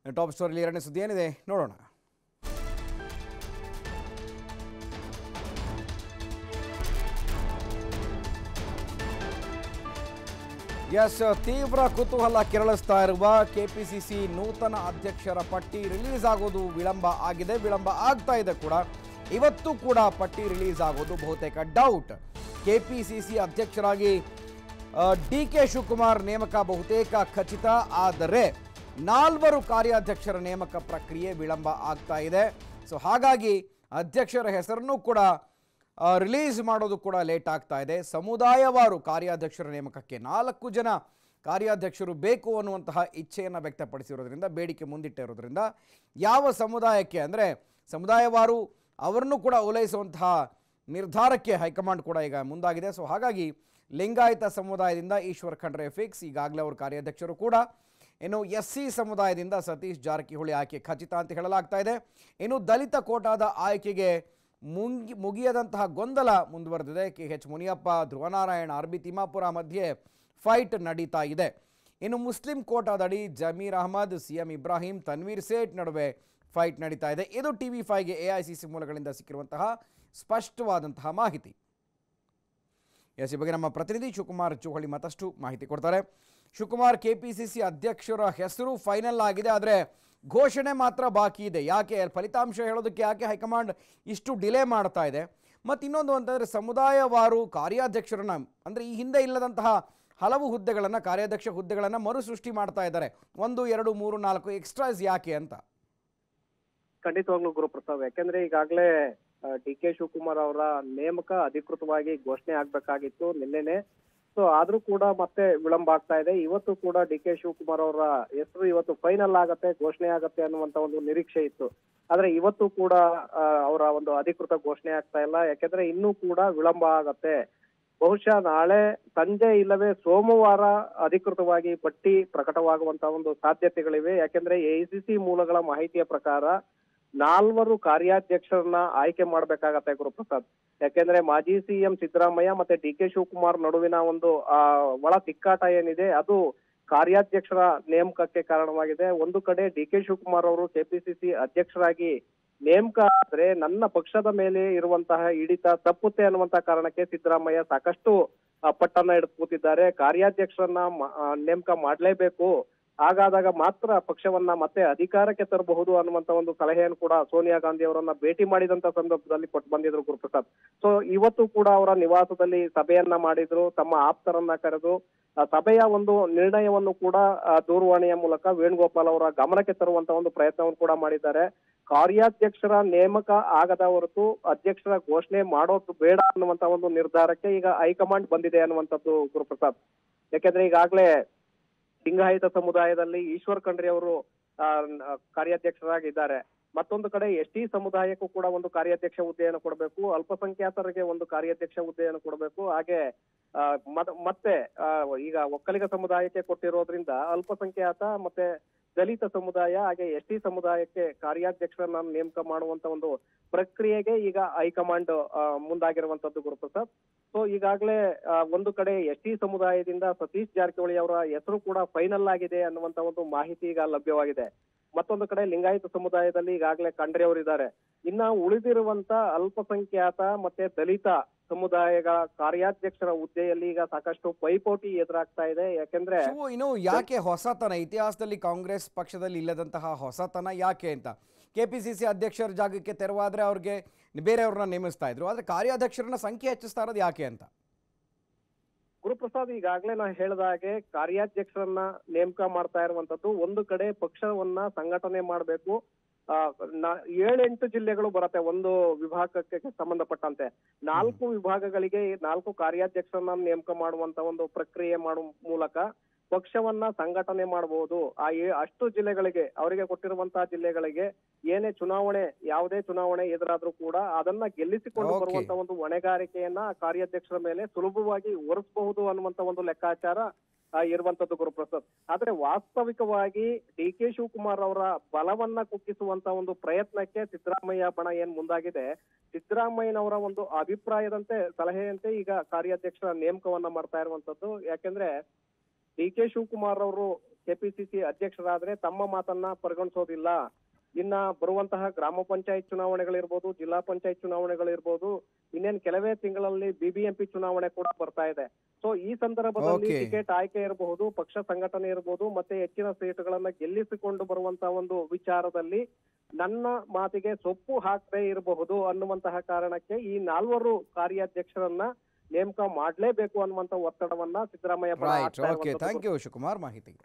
Top ಸ್ಟೋರಿಲಿ ಎರಡನೇ ಸುದ್ದಿ ಏನಿದೆ ನೋಡೋಣ ಎಸ್ ತೀವ್ರ ಕುತೂಹಲ ಕೆರಳಿಸ್ತಾ ಇರುವ ಕೆಪಿಸಿಸಿ ನೂತನ ಅಧ್ಯಕ್ಷರ ಪಟ್ಟಿ ರಿಲೀಸ್ ಆಗೋದು ವಿಳಂಬ ಆಗಿದೆ ವಿಳಂಬ ಆಗ್ತಾ ಇದೆ ಕೂಡ ಇವತ್ತು ಕೂಡ ಪಟ್ಟಿ ರಿಲೀಸ್ ಆಗೋದು ಬಹುತೇಕ ಡೌಟ್ ಕೆಪಿಸಿಸಿ ಅಧ್ಯಕ್ಷರಾಗಿ ಡಿ ಕೆ ಶಿವಕುಮಾರ್ ನೇಮಕ ಬಹುತೇಕ ಖಚಿತ ಆದರೆ ನಾಲ್ವರು ಕಾರ್ಯಾಧ್ಯಕ್ಷರ ನೇಮಕ ಪ್ರಕ್ರಿಯೆ ವಿಳಂಬ ಆಗ್ತಾ ಇದೆ ಸೊ ಹಾಗಾಗಿ ಅಧ್ಯಕ್ಷರ ಹೆಸರನ್ನು ಕೂಡ ಆ, ರಿಲೀಸ್ ಮಾಡೋದು ಕೂಡ ಲೇಟ್ ಆಗ್ತಾ ಇದೆ ಸಮುದಾಯವಾರು ಕಾರ್ಯಾಧ್ಯಕ್ಷರ ನೇಮಕಕ್ಕೆ ನಾಲ್ಕು ಜನ ಕಾರ್ಯಾಧ್ಯಕ್ಷರು ಬೇಕು ಅನ್ನುವಂತಹ ಇಚ್ಛೆಯನ್ನು ವ್ಯಕ್ತಪಡಿಸಿರೋದ್ರಿಂದ ಬೇಡಿಕೆ ಮುಂದಿಟ್ಟಿರೋದ್ರಿಂದ ಯಾವ ಸಮುದಾಯಕ್ಕೆ ಅಂದರೆ ಸಮುದಾಯವಾರು ಅವರನ್ನು ಕೂಡ ಓಲೈಸುವಂತಹ ನಿರ್ಧಾರಕ್ಕೆ ಹೈಕಮಾಂಡ್ ಕೂಡ ಈಗ ಮುಂದಾಗಿದೆ ಸೊ ಹಾಗಾಗಿ ಲಿಂಗಾಯತ ಸಮುದಾಯದಿಂದ ಈಶ್ವರ್ ಖಂಡ್ರೆ ಫಿಕ್ಸ್ ಈಗಾಗಲೇ ಅವರು ಕಾರ್ಯಾಧ್ಯಕ್ಷರು ಕೂಡ ಇನ್ನು ಎಸ್ ಸಿ ಸಮುದಾಯದಿಂದ ಸತೀಶ್ ಜಾರಕಿಹೊಳಿ ಆಯ್ಕೆ ಖಚಿತ ಅಂತ ಹೇಳಲಾಗ್ತಾ ಇದೆ ಇನ್ನು ದಲಿತ ಕೋಟಾದ ಆಯ್ಕೆಗೆ ಮುಂಗಿ ಮುಗಿಯದಂತಹ ಗೊಂದಲ ಮುಂದುವರೆದಿದೆ ಕೆ ಎಚ್ ಮುನಿಯಪ್ಪ ಧ್ರುವನಾರಾಯಣ ಆರ್ ಬಿ ತಿಮ್ಮಾಪುರ ಮಧ್ಯೆ ಫೈಟ್ ನಡೀತಾ ಇದೆ ಇನ್ನು ಮುಸ್ಲಿಂ ಕೋಟಾದಡಿ ಜಮೀರ್ ಅಹಮದ್ ಸಿ ಎಂ ಇಬ್ರಾಹಿಂ ತನ್ವೀರ್ ಸೇಠ್ ನಡುವೆ ಫೈಟ್ ನಡೀತಾ ಇದೆ ಇದು ಟಿ ವಿ ಫೈವ್ಗೆ ಎ ಐ ಸಿ ಸಿ ಮೂಲಗಳಿಂದ ಸಿಕ್ಕಿರುವಂತಹ ಸ್ಪಷ್ಟವಾದಂತಹ ಮಾಹಿತಿ ಎಸ್ ಈ ಬಗ್ಗೆ ನಮ್ಮ ಪ್ರತಿನಿಧಿ ಶಿವಕುಮಾರ್ ಚೋಹಳಿ ಮತ್ತಷ್ಟು ಮಾಹಿತಿ ಕೊಡ್ತಾರೆ ಶಿವಕುಮಾರ್ ಕೆಪಿಸಿಸಿ ಅಧ್ಯಕ್ಷರ ಹೆಸರು ಫೈನಲ್ ಆಗಿದೆ ಆದರೆ ಘೋಷಣೆ ಮಾತ್ರ ಬಾಕಿ ಇದೆ ಯಾಕೆ ಫಲಿತಾಂಶ ಹೇಳೋದಕ್ಕೆ ಯಾಕೆ ಹೈಕಮಾಂಡ್ ಇಷ್ಟು ಡಿಲೇ ಮಾಡ್ತಾ ಇದೆ ಮತ್ತು ಇನ್ನೊಂದು ಅಂತಂದರೆ ಸಮುದಾಯವಾರು ಕಾರ್ಯಾಧ್ಯಕ್ಷರನ್ನ ಅಂದರೆ ಈ ಹಿಂದೆ ಇಲ್ಲದಂತಹ ಹಲವು ಹುದ್ದೆಗಳನ್ನು ಕಾರ್ಯಾಧ್ಯಕ್ಷ ಹುದ್ದೆಗಳನ್ನು ಮರುಸೃಷ್ಟಿ ಮಾಡ್ತಾ ಇದ್ದಾರೆ ಒಂದು ಎರಡು ಮೂರು ನಾಲ್ಕು ಎಕ್ಸ್ಟ್ರಾಸ್ ಯಾಕೆ ಅಂತ ಖಂಡಿತವಾಗ್ಲೂ ಗುರುಪ್ರಸಾದ್ ಯಾಕೆಂದ್ರೆ ಈಗಾಗಲೇ ಡಿ ಕೆ ಶಿವಕುಮಾರ್ ಅವರ ನೇಮಕ ಅಧಿಕೃತವಾಗಿ ಘೋಷಣೆ ಆಗ್ಬೇಕಾಗಿತ್ತು ನಿನ್ನೆನೆ ಸೊ ಆದ್ರೂ ಕೂಡ ಮತ್ತೆ ವಿಳಂಬ ಆಗ್ತಾ ಇದೆ ಇವತ್ತು ಕೂಡ ಡಿ ಕೆ ಶಿವಕುಮಾರ್ ಅವರ ಹೆಸರು ಇವತ್ತು ಫೈನಲ್ ಆಗತ್ತೆ ಘೋಷಣೆ ಆಗತ್ತೆ ಅನ್ನುವಂತ ಒಂದು ನಿರೀಕ್ಷೆ ಇತ್ತು ಆದ್ರೆ ಇವತ್ತು ಕೂಡ ಆ, ಅವರ ಒಂದು ಅಧಿಕೃತ ಘೋಷಣೆ ಆಗ್ತಾ ಇಲ್ಲ ಯಾಕೆಂದ್ರೆ ಇನ್ನೂ ಕೂಡ ವಿಳಂಬ ಆಗತ್ತೆ ಬಹುಶಃ ನಾಳೆ ಸಂಜೆ ಇಲ್ಲವೇ ಸೋಮವಾರ ಅಧಿಕೃತವಾಗಿ ಪಟ್ಟಿ ಪ್ರಕಟವಾಗುವಂತ ಒಂದು ಸಾಧ್ಯತೆಗಳಿವೆ ಯಾಕೆಂದ್ರೆ ಎಐಸಿಸಿ ಮೂಲಗಳ ಮಾಹಿತಿಯ ಪ್ರಕಾರ ನಾಲ್ವರು ಕಾರ್ಯಾಧ್ಯಕ್ಷರನ್ನ ಆಯ್ಕೆ ಮಾಡ್ಬೇಕಾಗತ್ತೆ ಗುರುಪ್ರಸಾದ್ ಯಾಕೆಂದ್ರೆ ಮಾಜಿ ಸಿಎಂ ಸಿದ್ದರಾಮಯ್ಯ ಮತ್ತೆ ಡಿ ಕೆ ಶಿವಕುಮಾರ್ ನಡುವಿನ ಒಂದು ಆ ಒಳ ತಿಕ್ಕಾಟ ಏನಿದೆ ಅದು ಕಾರ್ಯಾಧ್ಯಕ್ಷರ ನೇಮಕಕ್ಕೆ ಕಾರಣವಾಗಿದೆ ಒಂದು ಕಡೆ ಡಿ ಕೆ ಶಿವಕುಮಾರ್ ಅವರು ಕೆಪಿಸಿಸಿ ಅಧ್ಯಕ್ಷರಾಗಿ ನೇಮಕ ಆದ್ರೆ ನನ್ನ ಪಕ್ಷದ ಮೇಲೆ ಇರುವಂತಹ ಹಿಡಿತ ತಪ್ಪುತ್ತೆ ಅನ್ನುವಂತ ಕಾರಣಕ್ಕೆ ಸಿದ್ದರಾಮಯ್ಯ ಸಾಕಷ್ಟು ಆ, ಪಟ್ಟನ್ನ ಹಿಡಿದು ಕೂತಿದ್ದಾರೆ ಕಾರ್ಯಾಧ್ಯಕ್ಷರನ್ನ ಮ- ಆ, ನೇಮಕ ಮಾಡ್ಲೇಬೇಕು ಹಾಗಾದಾಗ ಮಾತ್ರ ಪಕ್ಷವನ್ನ ಮತ್ತೆ ಅಧಿಕಾರಕ್ಕೆ ತರಬಹುದು ಅನ್ನುವಂತ ಒಂದು ಸಲಹೆಯನ್ನು ಕೂಡ ಸೋನಿಯಾ ಗಾಂಧಿ ಅವರನ್ನ ಭೇಟಿ ಮಾಡಿದಂತ ಸಂದರ್ಭದಲ್ಲಿ ಕೊಟ್ಟು ಬಂದಿದ್ರು ಗುರುಪ್ರಸಾದ್ ಸೊ ಇವತ್ತು ಕೂಡ ಅವರ ನಿವಾಸದಲ್ಲಿ ಸಭೆಯನ್ನ ಮಾಡಿದ್ರು ತಮ್ಮ ಆಪ್ತರನ್ನ ಕರೆದು ಆ ಸಭೆಯ ಒಂದು ನಿರ್ಣಯವನ್ನು ಕೂಡ ಆ, ದೂರವಾಣಿಯ ಮೂಲಕ ವೇಣುಗೋಪಾಲ್ ಅವರ ಗಮನಕ್ಕೆ ತರುವಂತ ಒಂದು ಪ್ರಯತ್ನವನ್ನು ಕೂಡ ಮಾಡಿದ್ದಾರೆ ಕಾರ್ಯಾಧ್ಯಕ್ಷರ ನೇಮಕ ಆಗದ ಹೊರತು ಅಧ್ಯಕ್ಷರ ಘೋಷಣೆ ಮಾಡೋದು ಬೇಡ ಅನ್ನುವಂತ ಒಂದು ನಿರ್ಧಾರಕ್ಕೆ ಈಗ ಹೈಕಮಾಂಡ್ ಬಂದಿದೆ ಅನ್ನುವಂಥದ್ದು ಗುರುಪ್ರಸಾದ್ ಯಾಕೆಂದ್ರೆ ಈಗಾಗಲೇ ಲಿಂಗಾಯತ ಸಮುದಾಯದಲ್ಲಿ ಈಶ್ವರ್ ಖಂಡ್ರೆ ಅವರು ಆ, ನ- ಕಾರ್ಯಾಧ್ಯಕ್ಷರಾಗಿದ್ದಾರೆ ಮತ್ತೊಂದು ಕಡೆ ಎಸ್ ಟಿ ಸಮುದಾಯಕ್ಕೂ ಕೂಡ ಒಂದು ಕಾರ್ಯಾಧ್ಯಕ್ಷ ಹುದ್ದೆಯನ್ನು ಕೊಡಬೇಕು ಅಲ್ಪಸಂಖ್ಯಾತರಿಗೆ ಒಂದು ಕಾರ್ಯಾಧ್ಯಕ್ಷ ಹುದ್ದೆಯನ್ನು ಕೊಡಬೇಕು ಹಾಗೆ ಆ, ಮತ್- ಮತ್ತೆ ಆ, ಈಗ ಒಕ್ಕಲಿಗ ಸಮುದಾಯಕ್ಕೆ ಕೊಟ್ಟಿರೋದ್ರಿಂದ ಅಲ್ಪಸಂಖ್ಯಾತ ಮತ್ತೆ ದಲಿತ ಸಮುದಾಯ ಹಾಗೆ ಎಸ್ ಟಿ ಸಮುದಾಯಕ್ಕೆ ಕಾರ್ಯಾಧ್ಯಕ್ಷರನ್ನ ನೇಮಕ ಮಾಡುವಂತ ಒಂದು ಪ್ರಕ್ರಿಯೆಗೆ ಈಗ ಹೈಕಮಾಂಡ್ ಆ, ಮುಂದಾಗಿರುವಂತದ್ದು ಗುರುಪ್ರಸಾದ್ ಸೊ ಈಗಾಗಲೇ ಆ, ಒಂದು ಕಡೆ ಎಸ್ ಟಿ ಸಮುದಾಯದಿಂದ ಸತೀಶ್ ಜಾರಕಿಹೊಳಿ ಅವರ ಹೆಸರು ಕೂಡ ಫೈನಲ್ ಆಗಿದೆ ಅನ್ನುವಂತ ಒಂದು ಮಾಹಿತಿ ಈಗ ಲಭ್ಯವಾಗಿದೆ ಮತ್ತೊಂದು ಕಡೆ ಲಿಂಗಾಯತ ಸಮುದಾಯದಲ್ಲಿ ಈಗಾಗಲೇ ಖಂಡ್ರೆ ಅವರಿದ್ದಾರೆ ಇನ್ನ ಉಳಿದಿರುವಂತ ಅಲ್ಪಸಂಖ್ಯಾತ ಮತ್ತೆ ದಲಿತ ಸಮುದಾಯಗಳ ಕಾರ್ಯಾಧ್ಯಕ್ಷರ ಹುದ್ದೆಯಲ್ಲಿ ಈಗ ಸಾಕಷ್ಟು ಪೈಪೋಟಿ ಎದುರಾಗ್ತಾ ಇದೆ ಯಾಕೆಂದ್ರೆ ಶಿವು, ಇನ್ನು ಯಾಕೆ ಹೊಸತನ ಇತಿಹಾಸದಲ್ಲಿ ಕಾಂಗ್ರೆಸ್ ಪಕ್ಷದಲ್ಲಿ ಇಲ್ಲದಂತಹ ಹೊಸತನ ಯಾಕೆ ಅಂತ ಕೆ ಪಿ ಸಿ ಸಿ ಅಧ್ಯಕ್ಷರ ಜಾಗಕ್ಕೆ ತೆರವಾದ್ರೆ ಅವ್ರಿಗೆ ಬೇರೆಯವ್ರನ್ನ ನೇಮಿಸ್ತಾ ಇದ್ರು ಆದರೆ ಕಾರ್ಯಾಧ್ಯಕ್ಷರನ್ನ ಸಂಖ್ಯೆ ಹೆಚ್ಚಿಸ್ತಾ ಇರೋದು ಯಾಕೆ ಅಂತ ಗುರುಪ್ರಸಾದ್ ಈಗಾಗಲೇ ನಾ ಹೇಳಿದ ಹಾಗೆ ಕಾರ್ಯಾಧ್ಯಕ್ಷರನ್ನ ನೇಮಕ ಮಾಡ್ತಾ ಇರುವಂತದ್ದು ಒಂದು ಕಡೆ ಪಕ್ಷವನ್ನ ಸಂಘಟನೆ ಮಾಡಬೇಕು ಆ, ನಾ- ಏಳೆಂಟು ಜಿಲ್ಲೆಗಳು ಬರುತ್ತೆ ಒಂದು ವಿಭಾಗಕ್ಕೆ ಸಂಬಂಧಪಟ್ಟಂತೆ ನಾಲ್ಕು ವಿಭಾಗಗಳಿಗೆ ನಾಲ್ಕು ಕಾರ್ಯಾಧ್ಯಕ್ಷರನ್ನ ನೇಮಕ ಮಾಡುವಂತ ಒಂದು ಪ್ರಕ್ರಿಯೆ ಮಾಡುವ ಮೂಲಕ ಪಕ್ಷವನ್ನ ಸಂಘಟನೆ ಮಾಡಬಹುದು ಆ ಏ- ಅಷ್ಟು ಜಿಲ್ಲೆಗಳಿಗೆ ಅವರಿಗೆ ಕೊಟ್ಟಿರುವಂತಹ ಜಿಲ್ಲೆಗಳಿಗೆ ಏನೇ ಚುನಾವಣೆ ಯಾವುದೇ ಚುನಾವಣೆ ಎದುರಾದ್ರೂ ಕೂಡ ಅದನ್ನ ಗೆಲ್ಲಿಸಿಕೊಂಡು Okay. ಬರುವಂತ ಒಂದು ಹೊಣೆಗಾರಿಕೆಯನ್ನ ಕಾರ್ಯಾಧ್ಯಕ್ಷರ ಮೇಲೆ ಸುಲಭವಾಗಿ ಹೊರಿಸಬಹುದು ಅನ್ನುವಂತ ಒಂದು ಲೆಕ್ಕಾಚಾರ ಆ, ಇರುವಂತದ್ದು ಗುರುಪ್ರಸಾದ್ ಆದ್ರೆ ವಾಸ್ತವಿಕವಾಗಿ ಡಿ ಕೆ ಶಿವಕುಮಾರ್ ಅವರ ಬಲವನ್ನ ಕುಗ್ಗಿಸುವಂತ ಒಂದು ಪ್ರಯತ್ನಕ್ಕೆ ಸಿದ್ದರಾಮಯ್ಯ ಬಣ ಏನ್ ಮುಂದಾಗಿದೆ ಸಿದ್ದರಾಮಯ್ಯನವರ ಒಂದು ಅಭಿಪ್ರಾಯದಂತೆ ಸಲಹೆಯಂತೆ ಈಗ ಕಾರ್ಯಾಧ್ಯಕ್ಷರ ನೇಮಕವನ್ನ ಮಾಡ್ತಾ ಇರುವಂತದ್ದು ಯಾಕೆಂದ್ರೆ ಡಿ ಕೆ ಶಿವಕುಮಾರ್ ಅವರು ಕೆಪಿಸಿಸಿ ಅಧ್ಯಕ್ಷರಾದ್ರೆ ತಮ್ಮ ಮಾತನ್ನ ಪರಿಗಣಿಸೋದಿಲ್ಲ ಇನ್ನ ಬರುವಂತಹ ಗ್ರಾಮ ಪಂಚಾಯತ್ ಚುನಾವಣೆಗಳಿರ್ಬೋದು ಜಿಲ್ಲಾ ಪಂಚಾಯತ್ ಚುನಾವಣೆಗಳಿರ್ಬೋದು ಇನ್ನೇನ್ ಕೆಲವೇ ತಿಂಗಳಲ್ಲಿ ಬಿಬಿಎಂಪಿ ಚುನಾವಣೆ ಕೂಡ ಬರ್ತಾ ಇದೆ ಸೊ ಈ ಸಂದರ್ಭದಲ್ಲಿ Okay. ಟಿಕೆಟ್ ಆಯ್ಕೆ ಇರಬಹುದು ಪಕ್ಷ ಸಂಘಟನೆ ಇರಬಹುದು ಮತ್ತೆ ಹೆಚ್ಚಿನ ಸೀಟುಗಳನ್ನ ಗೆಲ್ಲಿಸಿಕೊಂಡು ಬರುವಂತಹ ಒಂದು ವಿಚಾರದಲ್ಲಿ ನನ್ನ ಮಾತಿಗೆ ಸೊಪ್ಪು ಹಾಕದೇ ಇರಬಹುದು ಅನ್ನುವಂತಹ ಕಾರಣಕ್ಕೆ ಈ ನಾಲ್ವರು ಕಾರ್ಯಾಧ್ಯಕ್ಷರನ್ನ ನೇಮಕ ಮಾಡ್ಲೇಬೇಕು ಅನ್ನುವಂತ ಒತ್ತಡವನ್ನ ಸಿದ್ದರಾಮಯ್ಯ ಪರ ರೈಟ್ ಹಾಕ್ತಾ ಓಕೆ ಇರುವಂತದ್ದು ಥ್ಯಾಂಕ್ ಯು ಶಿವಕುಮಾರ್ ಮಾಹಿತಿಗೆ